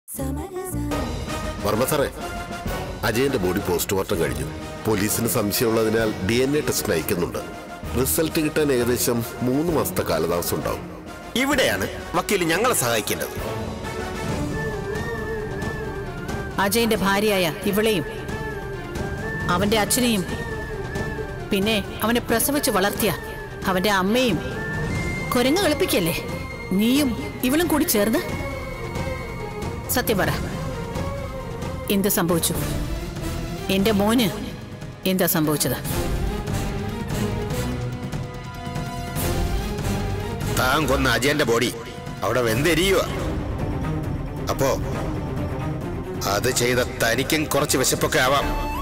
വർമ്മ സാറേ അജയന്റെ body postmortem കഴിഞ്ഞു പോലീസിന് സംശയമുള്ളതിനാൽ ഡി എൻ എ ടെസ്റ്റിന് അയക്കുന്നുണ്ട് റിസൾട്ട് കിട്ടാൻ ഏകദേശം മൂന്ന് മാസത്തെ കാലതാമസം ഉണ്ടാവും ഇവിടെയാണ് വക്കീൽ ഞങ്ങളെ സഹായിക്കേണ്ടത് അജയന്റെ ഭാര്യയായ ഇവളെയും അവന്റെ അച്ഛനെയും പിന്നെ അവനെ പ്രസവിച്ച് വളർത്തിയ അവന്റെ അമ്മയും കുരങ്ങ് കളിപ്പിക്കല്ലേ നീയും ഇവളും കൂടി ചേർന്ന് സത്യം പറ എന്ത് സംഭവിച്ചു എന്റെ മോന് എന്താ സംഭവിച്ചത് താൻ കൊന്ന അജയന്റെ ബോഡി അവിടെ വെന്തെരിയുക അപ്പോ അത് ചെയ്ത തനിക്കും കുറച്ച് വിശപ്പൊക്കെ ആവാം